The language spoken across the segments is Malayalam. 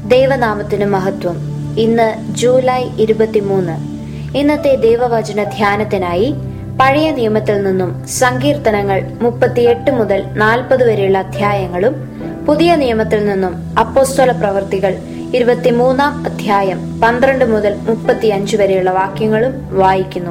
ദൈവനാമത്തിന് മഹത്വം ഇന്ന് ജൂലൈ ഇരുപത്തിമൂന്ന് ഇന്നത്തെ ദൈവവചന ധ്യാനത്തിനായി പഴയ നിയമത്തിൽ നിന്നും സങ്കീർത്തനങ്ങൾ മുപ്പത്തിയെട്ട് മുതൽ നാൽപ്പത് വരെയുള്ള അധ്യായങ്ങളും പുതിയ നിയമത്തിൽ നിന്നും അപ്പോസ്തല പ്രവർത്തികൾ ഇരുപത്തിമൂന്നാം അധ്യായം പന്ത്രണ്ട് മുതൽ മുപ്പത്തിയഞ്ച് വരെയുള്ള വാക്യങ്ങളും വായിക്കുന്നു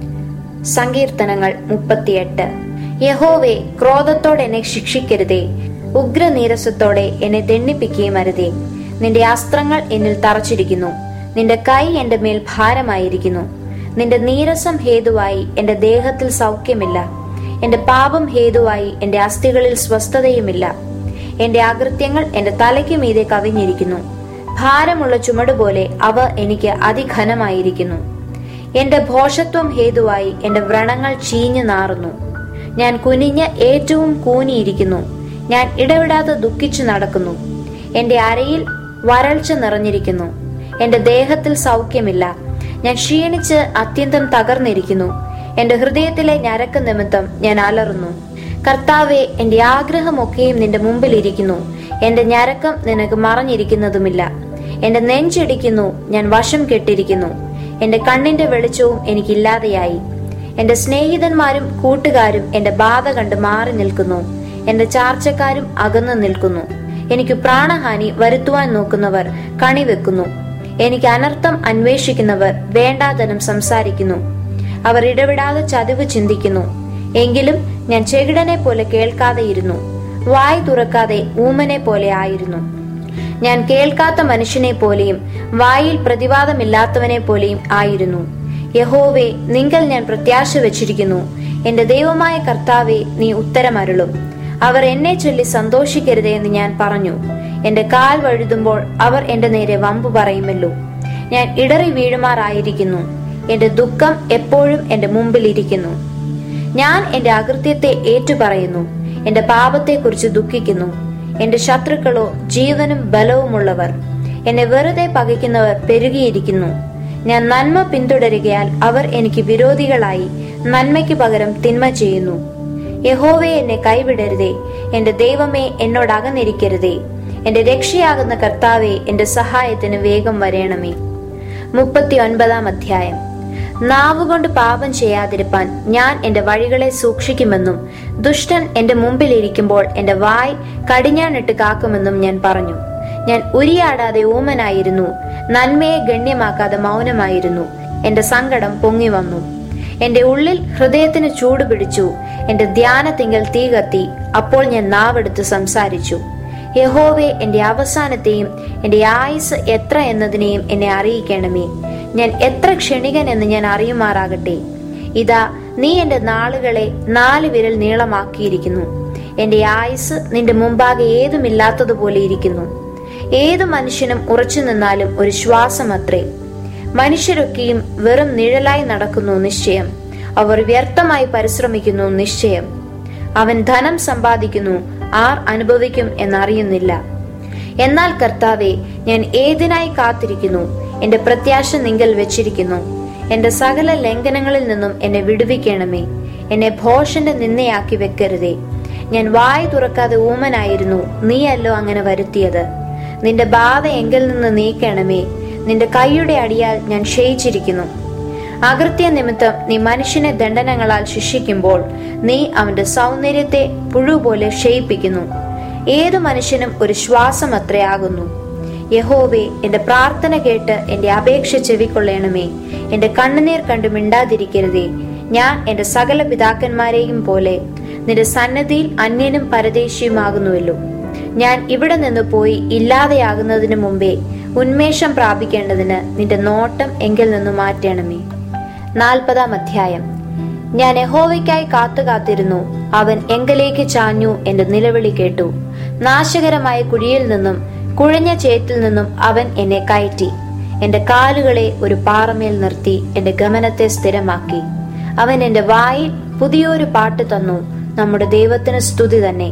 സങ്കീർത്തനങ്ങൾ മുപ്പത്തിയെട്ട് യഹോവേ ക്രോധത്തോടെ എന്നെ ശിക്ഷിക്കരുതേ ഉഗ്രനീരസത്തോടെ എന്നെ ദണ്ണിപ്പിക്കുകയും അരുതേ നിന്റെ അസ്ത്രങ്ങൾ എന്നിൽ തറച്ചിരിക്കുന്നു നിന്റെ കൈ എന്റെ മേൽ ഭാരമായിരിക്കുന്നു നിന്റെ നീരസം ഹേതുവായി എന്റെ ദേഹത്തിൽ സൗഖ്യമില്ല എന്റെ പാപം ഹേതുവായി എന്റെ അസ്ഥികളിൽ സ്വസ്ഥതയുമില്ല എന്റെ അകൃത്യങ്ങൾ എന്റെ തലയ്ക്ക് മീതെ കവിഞ്ഞിരിക്കുന്നു ഭാരമുള്ള ചുമടുപോലെ അവ എനിക്ക് അതിഘനമായിരിക്കുന്നു എന്റെ ഭോഷത്വം ഹേതുവായി എന്റെ വ്രണങ്ങൾ ചീഞ്ഞു നാറുന്നു ഞാൻ കുനിഞ്ഞ് ഏറ്റവും കൂനിയിരിക്കുന്നു ഞാൻ ഇടവിടാതെ ദുഃഖിച്ചു നടക്കുന്നു എന്റെ അരയിൽ വരൾച്ച നിറഞ്ഞിരിക്കുന്നു എന്റെ ദേഹത്തിൽ സൗഖ്യമില്ല ഞാൻ ക്ഷീണിച്ച് അത്യന്തം തകർന്നിരിക്കുന്നു എന്റെ ഹൃദയത്തിലെ ഞരക്ക് നിമിത്തം ഞാൻ അലറുന്നു കർത്താവെ എന്റെ ആഗ്രഹമൊക്കെയും നിന്റെ മുമ്പിൽ ഇരിക്കുന്നു എന്റെ ഞരക്കം നിനക്ക് മറഞ്ഞിരിക്കുന്നതുമില്ല എന്റെ നെഞ്ചിടിക്കുന്നു ഞാൻ വശം കെട്ടിരിക്കുന്നു എന്റെ കണ്ണിന്റെ വെളിച്ചവും എനിക്കില്ലാതെയായി എന്റെ സ്നേഹിതന്മാരും കൂട്ടുകാരും എന്റെ ബാധ കണ്ട് മാറി നിൽക്കുന്നു എന്റെ ചാർച്ചക്കാരും അകന്നു നിൽക്കുന്നു എനിക്ക് പ്രാണഹാനി വരുത്തുവാൻ നോക്കുന്നവർ കണിവെക്കുന്നു എനിക്ക് അനർത്ഥം അന്വേഷിക്കുന്നവർ വേണ്ടാതനം സംസാരിക്കുന്നു അവർ ഇടവിടാതെ ചതിവ് ചിന്തിക്കുന്നു എങ്കിലും ഞാൻ ചെകിടനെ പോലെ കേൾക്കാതെയിരുന്നു വായ് തുറക്കാതെ ഊമനെ പോലെ ആയിരുന്നു ഞാൻ കേൾക്കാത്ത മനുഷ്യനെ പോലെയും വായിൽ പ്രതിവാദമില്ലാത്തവനെ പോലെയും ആയിരുന്നു യഹോവേ നിങ്കൽ ഞാൻ പ്രത്യാശ വച്ചിരിക്കുന്നു എന്റെ ദൈവമായ കർത്താവെ നീ ഉത്തരമരുളും അവർ എന്നെ ചൊല്ലി സന്തോഷിക്കരുതേ എന്ന് ഞാൻ പറഞ്ഞു എന്റെ കാൽ വഴുതുമ്പോൾ അവർ എന്റെ നേരെ വമ്പു പറയുമല്ലോ ഞാൻ ഇടറി വീഴുമാറായിരിക്കുന്നു എന്റെ ദുഃഖം എപ്പോഴും എന്റെ മുമ്പിൽ ഇരിക്കുന്നു ഞാൻ എന്റെ അകൃത്യത്തെ ഏറ്റുപറയുന്നു എന്റെ പാപത്തെക്കുറിച്ച് ദുഃഖിക്കുന്നു എന്റെ ശത്രുക്കളോ ജീവനും ബലവുമുള്ളവർ എന്നെ വെറുതെ പകയ്ക്കുന്നവർ പെരുകിയിരിക്കുന്നു ഞാൻ നന്മ പിന്തുടരുകയാൽ അവർ എനിക്ക് വിരോധികളായി നന്മയ്ക്ക് പകരം തിന്മ ചെയ്യുന്നു യഹോവേ എന്നെ കൈവിടരുതേ എന്റെ ദൈവമേ എന്നോട് അകന്നിരിക്കരുതേ എന്റെ രക്ഷയാകുന്ന കർത്താവെ എന്റെ സഹായത്തിന് വേഗം വരേണമേ മുപ്പത്തി ഒൻപതാം അധ്യായം നാവുകൊണ്ട് പാപം ചെയ്യാതിരിപ്പാൻ ഞാൻ എന്റെ വഴികളെ സൂക്ഷിക്കുമെന്നും ദുഷ്ടൻ എന്റെ മുമ്പിൽ ഇരിക്കുമ്പോൾ എന്റെ വായ് കടിഞ്ഞാണിട്ട് കാക്കുമെന്നും ഞാൻ പറഞ്ഞു ഞാൻ ഉരിയാടാതെ ഊമനായിരുന്നു നന്മയെ ഗണ്യമാക്കാതെ മൗനമായിരുന്നു എന്റെ സങ്കടം പൊങ്ങി വന്നു എന്റെ ഉള്ളിൽ ഹൃദയത്തിന് ചൂട് പിടിച്ചു എന്റെ ധ്യാനത്തിങ്കൽ തീ കത്തി അപ്പോൾ ഞാൻ നാവെടുത്ത് സംസാരിച്ചു യഹോവെ എന്റെ അവസാനത്തെയും എന്റെ ആയുസ് എത്ര എന്നതിനെയും എന്നെ അറിയിക്കണമേ ഞാൻ എത്ര ക്ഷണികൻ എന്ന് ഞാൻ അറിയുമാറാകട്ടെ ഇതാ നീ എന്റെ നാളുകളെ നാല് വിരൽ നീളമാക്കിയിരിക്കുന്നു എന്റെ ആയുസ് നിന്റെ മുമ്പാകെ ഏതുമില്ലാത്തതുപോലെ ഇരിക്കുന്നു ഏതു മനുഷ്യനും ഉറച്ചു നിന്നാലും ഒരു ശ്വാസമത്രേ മനുഷ്യരൊക്കെയും വെറും നിഴലായി നടക്കുന്നു നിശ്ചയം അവർ വ്യർത്ഥമായി പരിശ്രമിക്കുന്നു നിശ്ചയം അവൻ ധനം സമ്പാദിക്കുന്നു ആർ അനുഭവിക്കും എന്നറിയുന്നില്ല എന്നാൽ കർത്താവെ ഞാൻ ഏതിനായി കാത്തിരിക്കുന്നു എന്റെ പ്രത്യാശ നിങ്കൽ വെച്ചിരിക്കുന്നു എന്റെ സകല ലംഘനങ്ങളിൽ നിന്നും എന്നെ വിടുവിക്കണമേ എന്നെ ഭോഷന്റെ നിന്നയാക്കി വെക്കരുതേ ഞാൻ വായി തുറക്കാതെ ഊമനായിരുന്നു നീയല്ലോ അങ്ങനെ വരുത്തിയത് നിന്റെ ബാധ എങ്കിൽ നിന്ന് നീക്കണമേ നിന്റെ കൈയുടെ അടിയാൽ ഞാൻ ക്ഷയിച്ചിരിക്കുന്നു അകൃത്യ നിമിത്തം നീ മനുഷ്യനെ ദണ്ഡനങ്ങളാൽ ശിക്ഷിക്കുമ്പോൾ നീ അവന്റെ സൗന്ദര്യത്തെ പുഴു പോലെ ക്ഷയിപ്പിക്കുന്നു ഏതു മനുഷ്യനും ഒരു ശ്വാസം അത്രയാകുന്നു യഹോവേ എന്റെ പ്രാർത്ഥന കേട്ട് എന്റെ അപേക്ഷ ചെവിക്കൊള്ളണമേ എന്റെ കണ്ണുനീർ കണ്ടു മിണ്ടാതിരിക്കരുതേ ഞാൻ എന്റെ സകല പിതാക്കന്മാരെയും പോലെ നിന്റെ സന്നദ്ധിയിൽ അന്യനും പരദേശിയുമാകുന്നുവല്ലോ ഞാൻ ഇവിടെ നിന്ന് പോയി ഇല്ലാതെയാകുന്നതിന് മുമ്പേ ഉന്മേഷം പ്രാപിക്കേണ്ടതിന് നിന്റെ നോട്ടം എങ്കിൽ നിന്ന് മാറ്റണമേ നാൽപ്പതാം അധ്യായം ഞാൻ യഹോവയ്ക്കായി കാത്തു കാത്തിരുന്നു അവൻ എങ്കലേക്ക് ചാഞ്ഞു എന്റെ നിലവിളി കേട്ടു നാശകരമായ കുഴിയിൽ നിന്നും കുഴഞ്ഞ ചേറ്റിൽ നിന്നും അവൻ എന്നെ കയറ്റി എന്റെ കാലുകളെ ഒരു പാറമേൽ നിർത്തി എന്റെ ഗമനത്തെ സ്ഥിരമാക്കി അവൻ എന്റെ വായിൽ പുതിയൊരു പാട്ട് തന്നു നമ്മുടെ ദൈവത്തിന് സ്തുതി തന്നെ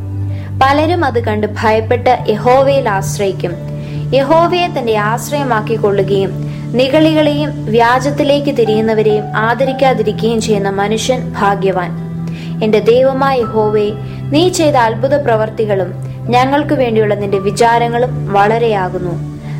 പലരും അത് കണ്ട് ഭയപ്പെട്ട് യഹോവയിൽ ആശ്രയിക്കും യഹോവയെ തന്റെ ആശ്രയമാക്കി കൊള്ളുകയും നിഗളികളെയും വ്യാജത്തിലേക്ക് തിരിയുന്നവരെയും ആദരിക്കാതിരിക്കുകയും ചെയ്യുന്ന മനുഷ്യൻ ഭാഗ്യവാൻ എന്റെ ദൈവമായ യഹോവേ നീ ചെയ്ത അത്ഭുത പ്രവർത്തികളും ഞങ്ങൾക്ക് വേണ്ടിയുള്ള നിന്റെ വിചാരങ്ങളും വളരെയാകുന്നു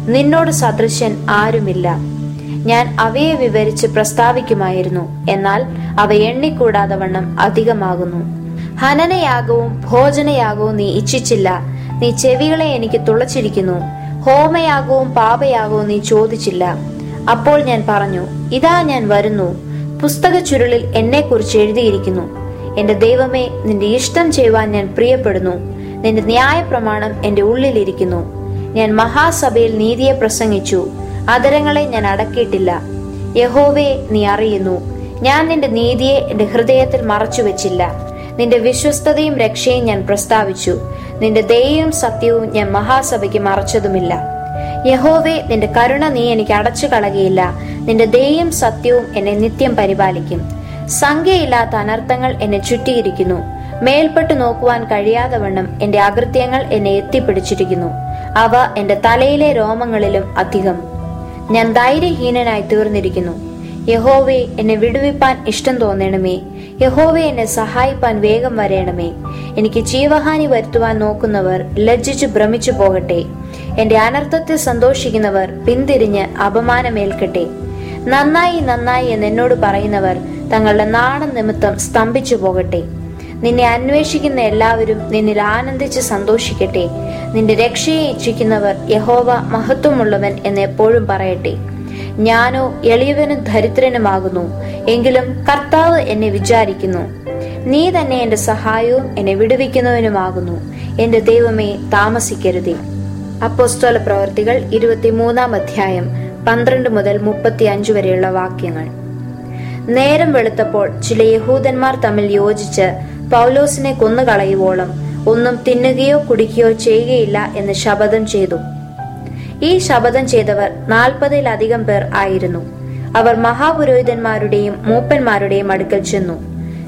നിന്നോട് സദൃശൻ ആരുമില്ല ഞാൻ അവയെ വിവരിച്ച് പ്രസ്താവിക്കുമായിരുന്നു എന്നാൽ അവ എണ്ണിക്കൂടാതെ വണ്ണം അധികമാകുന്നു ഹനനയാഗവും ഭോജനയാഗവും നീ ഇച്ഛിച്ചില്ല നീ ചെവികളെ എനിക്ക് തുളച്ചിരിക്കുന്നു ഹോമയാഗവും പാപയാഗവും നീ ചോദിച്ചില്ല അപ്പോൾ ഞാൻ പറഞ്ഞു ഇതാ ഞാൻ വരുന്നു പുസ്തക ചുരുളിൽ എന്നെക്കുറിച്ച് എഴുതിയിരിക്കുന്നു എന്റെ ദൈവമേ നിന്റെ ഇഷ്ടം ചെയ്യുവാൻ ഞാൻ പ്രിയപ്പെടുന്നു നിന്റെ ന്യായപ്രമാണം എന്റെ ഉള്ളിലിരിക്കുന്നു ഞാൻ മഹാസഭയിൽ നീതിയെ പ്രസംഗിച്ചു അതരങ്ങളെ ഞാൻ അടക്കിയിട്ടില്ല യഹോവേ നീ അറിയുന്നു ഞാൻ നിന്റെ നീതിയെ എന്റെ ഹൃദയത്തിൽ മറച്ചു വെച്ചില്ല നിന്റെ വിശ്വസ്തതയും രക്ഷയും ഞാൻ പ്രസ്താവിച്ചു നിന്റെ ദയയും സത്യവും ഞാൻ മഹാസഭയ്ക്ക് മറച്ചതുമില്ല യഹോവേ നിന്റെ കരുണ നീ എനിക്ക് അടച്ചു കളകയില്ല നിന്റെ ദയയും സത്യവും എന്നെ നിത്യം പരിപാലിക്കും സംഖ്യയില്ലാത്ത അനർത്ഥങ്ങൾ എന്നെ ചുറ്റിയിരിക്കുന്നു മേൽപ്പെട്ടു നോക്കുവാൻ കഴിയാതെ വണ്ണം എന്റെ അകൃത്യങ്ങൾ എന്നെ എത്തിപ്പിടിച്ചിരിക്കുന്നു അവ എന്റെ തലയിലെ രോമങ്ങളിലും അധികം ഞാൻ ധൈര്യഹീനനായി തീർന്നിരിക്കുന്നു യഹോവേ എന്നെ വിടുവിപ്പാൻ ഇഷ്ടം തോന്നണമേ യഹോവേ എന്നെ സഹായിപ്പാൻ വേഗം വരേണമേ എനിക്ക് ജീവഹാനി വരുത്തുവാൻ നോക്കുന്നവർ ലജ്ജിച്ചു ഭ്രമിച്ചു പോകട്ടെ എന്റെ അനർത്ഥത്തിൽ സന്തോഷിക്കുന്നവർ പിന്തിരിഞ്ഞ് അപമാനമേൽക്കട്ടെ നന്നായി നന്നായി എന്ന് എന്നോട് പറയുന്നവർ തങ്ങളുടെ നാണം നിമിത്തം സ്തംഭിച്ചു പോകട്ടെ നിന്നെ അന്വേഷിക്കുന്ന എല്ലാവരും നിന്നിൽ ആനന്ദിച്ച് സന്തോഷിക്കട്ടെ നിന്റെ രക്ഷയെ ഇച്ഛിക്കുന്നവർ യഹോവ മഹത്വമുള്ളവൻ എന്ന് എപ്പോഴും പറയട്ടെ ഞാനോ എളിയവനും ദരിദ്രനുമാകുന്നു എങ്കിലും കർത്താവ് എന്നെ വിചാരിക്കുന്നു നീ തന്നെ എന്റെ സഹായവും എന്നെ വിടുവിക്കുന്നവനുമാകുന്നു എന്റെ ദൈവമേ താമസിക്കരുതേ അപ്പോസ്തല പ്രവർത്തികൾ ഇരുപത്തിമൂന്നാം അധ്യായം പന്ത്രണ്ട് മുതൽ മുപ്പത്തി അഞ്ച് വരെയുള്ള വാക്യങ്ങൾ നേരം വെളുത്തപ്പോൾ ചില യഹൂദന്മാർ തമ്മിൽ യോജിച്ച് പൗലോസിനെ കൊന്നുകളയുവോളം ഒന്നും തിന്നുകയോ കുടിക്കുകയോ ചെയ്യുകയില്ല എന്ന് ശപഥം ചെയ്തു ഈ ശപഥം ചെയ്തവർ നാൽപ്പതിലധികം പേർ ആയിരുന്നു അവർ മഹാപുരോഹിതന്മാരുടെയും മൂപ്പന്മാരുടെയും അടുക്കൽ ചെന്നു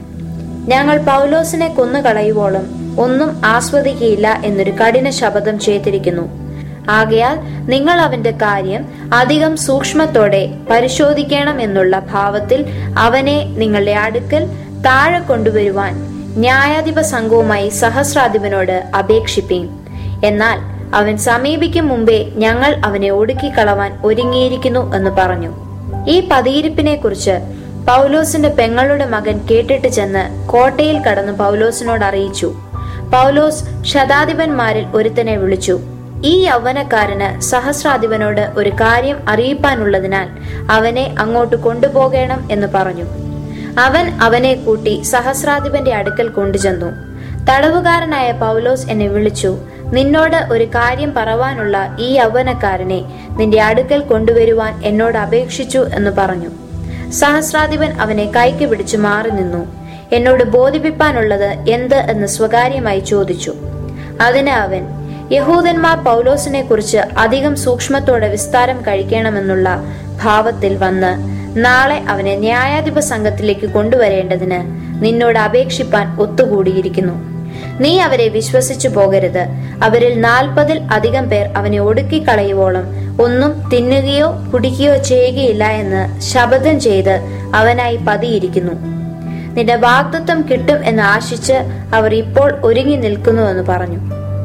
ഞങ്ങൾ പൗലോസിനെ കൊന്നുകളയുവോളം ഒന്നും ആസ്വദിക്കയില്ല എന്നൊരു കഠിന ശപഥം ചെയ്തിരിക്കുന്നു ആകയാൽ നിങ്ങൾ അവന്റെ കാര്യം അധികം സൂക്ഷ്മത്തോടെ പരിശോധിക്കണം എന്നുള്ള ഭാവത്തിൽ അവനെ നിങ്ങളുടെ അടുക്കൽ താഴെ കൊണ്ടുവരുവാൻ ന്യായാധിപ സംഘവുമായി സഹസ്രാധിപനോട് അപേക്ഷിപ്പീൻ എന്നാൽ അവൻ സമീപിക്കും മുമ്പേ ഞങ്ങൾ അവനെ ഒടുക്കിക്കളവാൻ ഒരുങ്ങിയിരിക്കുന്നു എന്ന് പറഞ്ഞു ഈ പതിയിരിപ്പിനെ കുറിച്ച് പൗലോസിന്റെ പെങ്ങളുടെ മകൻ കേട്ടിട്ട് ചെന്ന് കോട്ടയിൽ കടന്ന് പൗലോസിനോട് അറിയിച്ചു പൗലോസ് ശതാധിപന്മാരിൽ ഒരുത്തനെ വിളിച്ചു ഈ യൗവനക്കാരന് സഹസ്രാധിപനോട് ഒരു കാര്യം അറിയിപ്പാനുള്ളതിനാൽ അവനെ അങ്ങോട്ട് കൊണ്ടുപോകണം എന്ന് പറഞ്ഞു അവൻ അവനെ കൂട്ടി സഹസ്രാധിപന്റെ അടുക്കൽ കൊണ്ടുചെന്നു തടവുകാരനായ പൗലോസ് എന്നെ വിളിച്ചു നിന്നോട് ഒരു കാര്യം പറവാനുള്ള ഈ യൗവനക്കാരനെ നിന്റെ അടുക്കൽ കൊണ്ടുവരുവാൻ എന്നോട് അപേക്ഷിച്ചു എന്ന് പറഞ്ഞു സഹസ്രാധിപൻ അവനെ കൈക്ക് പിടിച്ചു മാറി നിന്നു എന്നോട് ബോധിപ്പിപ്പാനുള്ളത് എന്ത് എന്ന് സ്വകാര്യമായി ചോദിച്ചു അതിന് അവൻ യഹൂദന്മാർ പൗലോസിനെ കുറിച്ച് അധികം സൂക്ഷ്മത്തോടെ വിസ്താരം കഴിക്കണമെന്നുള്ള ഭാവത്തിൽ വന്ന് നാളെ അവനെ ന്യായാധിപ സംഘത്തിലേക്ക് കൊണ്ടുവരേണ്ടതിന് നിന്നോട് അപേക്ഷിപ്പാൻ ഒത്തുകൂടിയിരിക്കുന്നു നീ അവരെ വിശ്വസിച്ചു പോകരുത് അവരിൽ നാൽപ്പതിൽ അധികം പേർ അവനെ ഒടുക്കിക്കളയുവോളം ഒന്നും തിന്നുകയോ കുടിക്കുകയോ ചെയ്യുകയില്ല എന്ന് ശപഥം ചെയ്ത് അവനായി പതിയിരിക്കുന്നു നിന്റെ വാഗ്ദത്വം കിട്ടും എന്ന് ആശിച്ച് അവർ ഇപ്പോൾ ഒരുങ്ങി നിൽക്കുന്നുവെന്ന് പറഞ്ഞു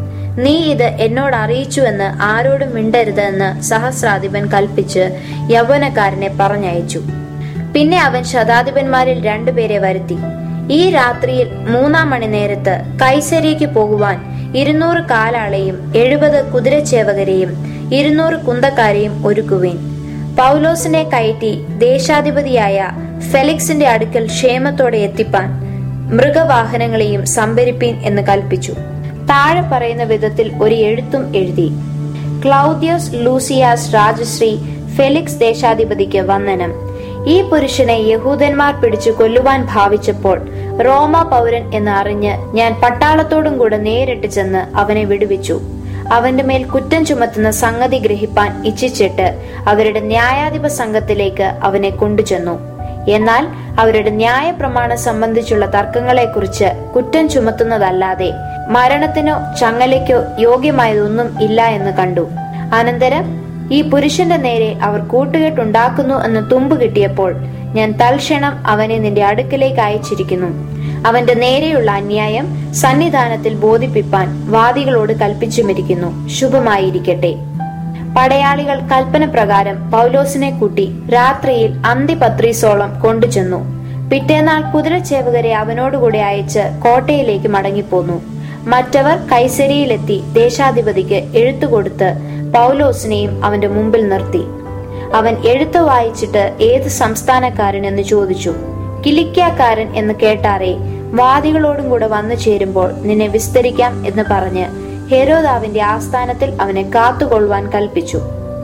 നീ ഇത് എന്നോട് അറിയിച്ചുവെന്ന് ആരോടും മിണ്ടരുത് എന്ന് സഹസ്രാധിപൻ കൽപ്പിച്ച് യൗവനക്കാരനെ പറഞ്ഞയച്ചു പിന്നെ അവൻ ശതാധിപന്മാരിൽ രണ്ടുപേരെ വരുത്തി ഈ രാത്രിയിൽ മൂന്നാം മണി നേരത്ത് കൈസരിക്ക് പോകുവാൻ ഇരുന്നൂറ് കാലാളെയും എഴുപത് കുതിരച്ചേവകരെയും ഇരുന്നൂറ് കുന്തക്കാരെയും ഒരുക്കുവേൻ പൗലോസിനെ കയറ്റി ദേശാധിപതിയായ ഫെലിക്സിന്റെ അടുക്കൽ ക്ഷേമത്തോടെ എത്തിപ്പാൻ മൃഗവാഹനങ്ങളെയും സംഭരിപ്പീൻ എന്ന് കൽപ്പിച്ചു താഴെ പറയുന്ന വിധത്തിൽ ഒരു എഴുത്തും എഴുതി ക്ലൗദ്യസ് ലൂസിയാസ് രാജശ്രീ ഫെലിക്സ് ദേശാധിപതിക്ക് വന്ദനം ഈ പുരുഷനെ യഹൂദന്മാർ പിടിച്ചു കൊല്ലുവാൻ ഭാവിച്ചപ്പോൾ റോമ പൗരൻ എന്ന് അറിഞ്ഞ് ഞാൻ പട്ടാളത്തോടും കൂടെ നേരിട്ട് ചെന്ന് അവനെ വിടുവിച്ചു അവന്റെ മേൽ കുറ്റം ചുമത്തുന്ന സംഗതി ഗ്രഹിപ്പാൻ ഇച്ഛിച്ചിട്ട് അവരുടെ ന്യായാധിപ സംഘത്തിലേക്ക് അവനെ കൊണ്ടുചെന്നു എന്നാൽ അവരുടെ ന്യായപ്രമാണം സംബന്ധിച്ചുള്ള തർക്കങ്ങളെക്കുറിച്ച് കുറ്റം ചുമത്തുന്നതല്ലാതെ മരണത്തിനോ ചങ്ങലയ്ക്കോ യോഗ്യമായതൊന്നും ഇല്ല എന്ന് കണ്ടു അനന്തരം ഈ പുരുഷന്റെ നേരെ അവർ കൂട്ടുകെട്ടുണ്ടാക്കുന്നു എന്ന് തുമ്പ് കിട്ടിയപ്പോൾ ഞാൻ തൽക്ഷണം അവനെ നിന്റെ അടുക്കലേക്ക് അയച്ചിരിക്കുന്നു അവന്റെ നേരെയുള്ള അന്യായം സന്നിധാനത്തിൽ ബോധിപ്പിപ്പാൻ വാദികളോട് കൽപ്പിച്ചുമിരിക്കുന്നു ശുഭമായിരിക്കട്ടെ പടയാളികൾ കൽപ്പന പ്രകാരം പൗലോസിനെ കൂട്ടി രാത്രിയിൽ അന്തിപത്രീസോളം കൊണ്ടുചെന്നു പിറ്റേന്നാൾ കുതിരച്ചേവകരെ അവനോടുകൂടെ അയച്ച് കോട്ടയിലേക്ക് മടങ്ങിപ്പോന്നു മറ്റവർ കൈസരിയിലെത്തി ദേശാധിപതിക്ക് എഴുത്തുകൊടുത്ത് പൗലോസിനെയും അവന്റെ മുമ്പിൽ നിർത്തി അവൻ എഴുത്ത് വായിച്ചിട്ട് ഏത് സംസ്ഥാനക്കാരൻ എന്ന് ചോദിച്ചു കിലിക്കാക്കാരൻ എന്ന് കേട്ടാറേ വാദികളോടും കൂടെ വന്നു ചേരുമ്പോൾ നിന്നെ വിസ്തരിക്കാം എന്ന് പറഞ്ഞ് ഹെരോദാവിന്റെ ആസ്ഥാനത്തിൽ അവനെ കാത്തുകൊള്ളുവാൻ കൽപ്പിച്ചു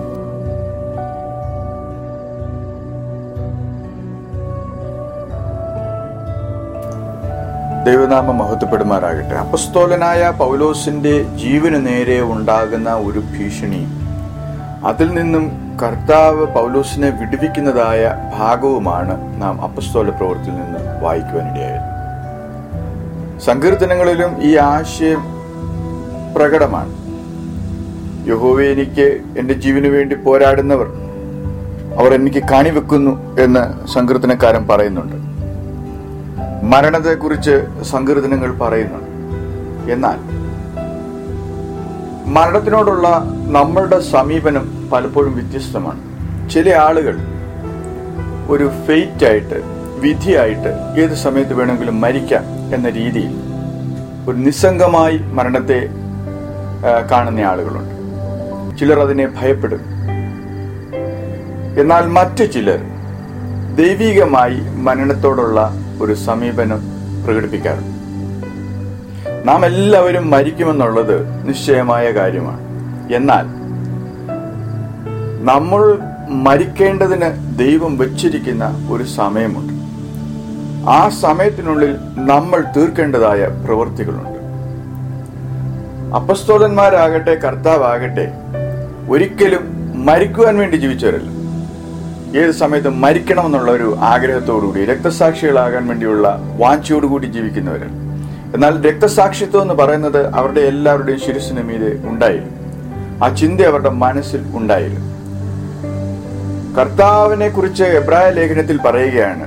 ദൈവനാമം മഹത്വപ്പെടുമാറാകട്ടെ അപ്പസ്തോലനായ പൗലോസിന്റെ ജീവന് നേരെ ഉണ്ടാകുന്ന ഒരു ഭീഷണി അതിൽ നിന്നും കർത്താവ് പൗലോസിനെ വിടുവിക്കുന്നതായ ഭാഗവുമാണ് നാം അപ്പസ്തോല പ്രവൃത്തിയിൽ നിന്ന് വായിക്കുവാനിടയായത് സങ്കീർത്തനങ്ങളിലും ഈ ആശയം പ്രകടമാണ് യഹോവെ എനിക്ക് എന്റെ ജീവന് വേണ്ടി പോരാടുന്നവർ അവർ എനിക്ക് കാണിവെക്കുന്നു എന്ന് സങ്കീർത്തനക്കാരൻ പറയുന്നുണ്ട് മരണത്തെക്കുറിച്ച് സങ്കീർത്തനങ്ങൾ പറയുന്നുണ്ട് എന്നാൽ മരണത്തിനോടുള്ള നമ്മളുടെ സമീപനം പലപ്പോഴും വ്യത്യസ്തമാണ് ചില ആളുകൾ ഒരു ഫെയ്റ്റ് ആയിട്ട് വിധിയായിട്ട് ഏത് സമയത്ത് വേണമെങ്കിലും മരിക്കാം എന്ന രീതിയിൽ ഒരു നിസ്സംഗമായി മരണത്തെ ആ, കാണുന്ന ആളുകളുണ്ട് ചിലർ അതിനെ ഭയപ്പെടും എന്നാൽ മറ്റു ചിലർ ദൈവികമായി മരണത്തോടുള്ള ഒരു സമീപനം പ്രകടിപ്പിക്കാറുണ്ട് നാം എല്ലാവരും മരിക്കുമെന്നുള്ളത് നിശ്ചയമായ കാര്യമാണ് എന്നാൽ നമ്മൾ മരിക്കേണ്ടതിന് ദൈവം വച്ചിരിക്കുന്ന ഒരു സമയമുണ്ട് ആ സമയത്തിനുള്ളിൽ നമ്മൾ തീർക്കേണ്ടതായ പ്രവൃത്തികളുണ്ട് അപ്പസ്തോലന്മാരാകട്ടെ കർത്താവാകട്ടെ ഒരിക്കലും മരിക്കുവാൻ വേണ്ടി ജീവിച്ചവരല്ല ഏത് സമയത്തും മരിക്കണമെന്നുള്ള ഒരു ആഗ്രഹത്തോടുകൂടി രക്തസാക്ഷികളാകാൻ വേണ്ടിയുള്ള വാഞ്ചയോടുകൂടി ജീവിക്കുന്നവരാണ് എന്നാൽ രക്തസാക്ഷിത്വം എന്ന് പറയുന്നത് അവരുടെ എല്ലാവരുടെയും ശിരസിന് മീതെ ഉണ്ടായിരുന്നു ആ ചിന്ത അവരുടെ മനസ്സിൽ ഉണ്ടായിരുന്നു കർത്താവിനെ കുറിച്ച് എബ്രായ ലേഖനത്തിൽ പറയുകയാണ്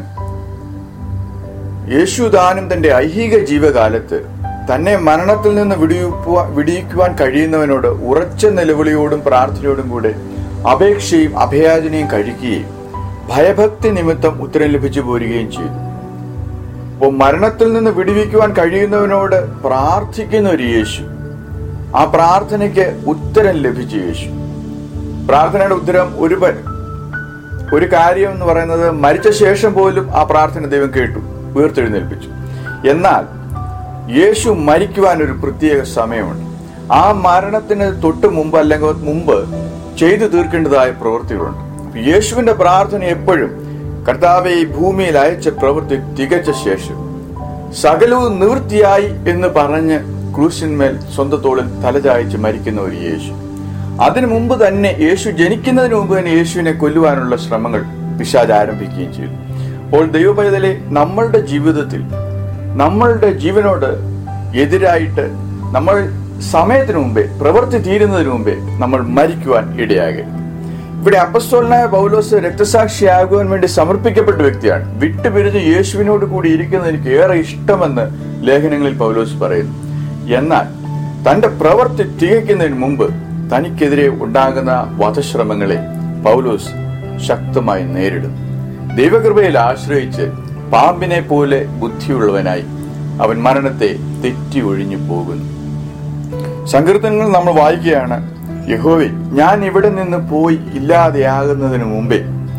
യേശുദാനം തന്റെ ഐഹിക ജീവകാലത്ത് തന്നെ മരണത്തിൽ നിന്ന് വിടിയിപ്പുവാ വിടിയിക്കുവാൻ കഴിയുന്നവനോട് ഉറച്ച നിലവിളിയോടും പ്രാർത്ഥനയോടും കൂടെ അപേക്ഷയും അഭയാചനയും കഴിക്കുകയും ഭയഭക്തി നിമിത്തം ഉത്തരം ലഭിച്ചു പോരുകയും ചെയ്തു അപ്പോൾ മരണത്തിൽ നിന്ന് വിടുവിക്കുവാൻ കഴിയുന്നവനോട് പ്രാർത്ഥിക്കുന്ന ഒരു യേശു ആ പ്രാർത്ഥനയ്ക്ക് ഉത്തരം ലഭിച്ച യേശു പ്രാർത്ഥനയുടെ ഉത്തരം ഒരു പ- ഒരു കാര്യം എന്ന് പറയുന്നത് മരിച്ച ശേഷം പോലും ആ പ്രാർത്ഥന ദൈവം കേട്ടു ഉയർത്തെഴുന്നേൽപ്പിച്ചു എന്നാൽ യേശു മരിക്കുവാൻ ഒരു പ്രത്യേക സമയമുണ്ട് ആ മരണത്തിന് തൊട്ട് മുമ്പ് അല്ലെങ്കിൽ മുമ്പ് ചെയ്തു തീർക്കേണ്ടതായ പ്രവൃത്തികളുണ്ട് യേശുവിന്റെ പ്രാർത്ഥന എപ്പോഴും കർത്താവെ ഈ ഭൂമിയിൽ അയച്ച പ്രവൃത്തി തികച്ച ശേഷം സകലവും നിവൃത്തിയായി എന്ന് പറഞ്ഞ് ക്രൂശിന്മേൽ സ്വന്തത്തോളിൽ തലചായ്ച്ച് മരിക്കുന്ന ഒരു യേശു അതിനു മുമ്പ് തന്നെ യേശു ജനിക്കുന്നതിന് മുമ്പ് തന്നെ യേശുവിനെ കൊല്ലുവാനുള്ള ശ്രമങ്ങൾ പിശാജ് ആരംഭിക്കുകയും ചെയ്തു അപ്പോൾ ദൈവപൈതലെ നമ്മളുടെ ജീവിതത്തിൽ നമ്മളുടെ ജീവനോട് എതിരായിട്ട് നമ്മൾ സമയത്തിന് മുമ്പേ പ്രവൃത്തി തീരുന്നതിന് മുമ്പേ നമ്മൾ മരിക്കുവാൻ ഇടയാകരുത് ഇവിടെ അപ്പസ്തോലനായ പൗലോസ് രക്തസാക്ഷിയാകുവാൻ വേണ്ടി സമർപ്പിക്കപ്പെട്ട വ്യക്തിയാണ് വിട്ടുപിരിഞ്ഞ് യേശുവിനോട് കൂടി ഇരിക്കുന്നത് എനിക്ക് ഏറെ ഇഷ്ടമെന്ന് ലേഖനങ്ങളിൽ പൗലോസ് പറയുന്നു എന്നാൽ തന്റെ പ്രവൃത്തി തികയ്ക്കുന്നതിന് മുമ്പ് തനിക്കെതിരെ ഉണ്ടാകുന്ന വധശ്രമങ്ങളെ പൗലോസ് ശക്തമായി നേരിടും ദൈവകൃപയിൽ ആശ്രയിച്ച് പാമ്പിനെ പോലെ ബുദ്ധിയുള്ളവനായി അവൻ മരണത്തെ തെറ്റി ഒഴിഞ്ഞു പോകുന്നു സങ്കീർത്തനങ്ങൾ നമ്മൾ വായിക്കുകയാണ് യഹോവേ ഞാൻ ഇവിടെ നിന്ന് പോയി ഇല്ലാതെയാകുന്നതിന് മുമ്പേ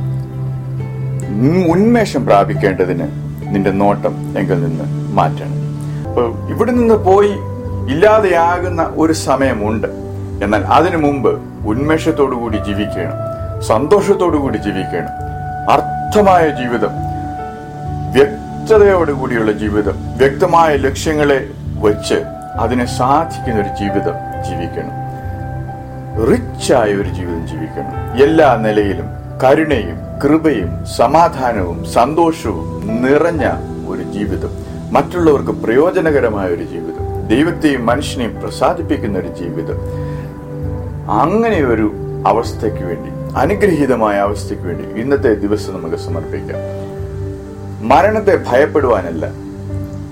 ഉം ഉന്മേഷം പ്രാപിക്കേണ്ടതിന് നിന്റെ നോട്ടം എങ്കിൽ നിന്ന് മാറ്റണം അപ്പോൾ ഇവിടെ നിന്ന് പോയി ഇല്ലാതെയാകുന്ന ഒരു സമയമുണ്ട് എന്നാൽ അതിനു മുമ്പ് ഉന്മേഷത്തോടു കൂടി ജീവിക്കണം സന്തോഷത്തോടു കൂടി ജീവിക്കണം അർത്ഥമായ ജീവിതം വ്യക്തതയോടുകൂടിയുള്ള ജീവിതം വ്യക്തമായ ലക്ഷ്യങ്ങളെ വെച്ച് അതിനെ സാധിക്കുന്ന ഒരു ജീവിതം ജീവിക്കണം റിച്ചായ ഒരു ജീവിതം ജീവിക്കണം എല്ലാ നിലയിലും കരുണയും കൃപയും സമാധാനവും സന്തോഷവും നിറഞ്ഞ ഒരു ജീവിതം മറ്റുള്ളവർക്ക് പ്രയോജനകരമായ ഒരു ജീവിതം ദൈവത്തെയും മനുഷ്യനെയും പ്രസാദിപ്പിക്കുന്ന ഒരു ജീവിതം അങ്ങനെ ഒരു അവസ്ഥയ്ക്ക് വേണ്ടി അനുഗ്രഹീതമായ അവസ്ഥയ്ക്ക് വേണ്ടി ഇന്നത്തെ ദിവസം നമുക്ക് സമർപ്പിക്കാം മരണത്തെ ഭയപ്പെടുവാനല്ല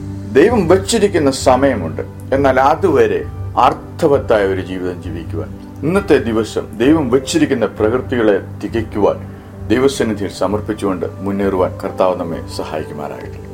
ദൈവം വച്ചിരിക്കുന്ന സമയമുണ്ട് എന്നാൽ അതുവരെ അർത്ഥവത്തായ ഒരു ജീവിതം ജീവിക്കുവാൻ ഇന്നത്തെ ദിവസം ദൈവം വെച്ചിരിക്കുന്ന പ്രവൃത്തികളെ തികയ്ക്കുവാൻ ദൈവസന്നിധിയിൽ സമർപ്പിച്ചുകൊണ്ട് മുന്നേറുവാൻ കർത്താവ് നമ്മെ സഹായിക്കുമാറാകട്ടെ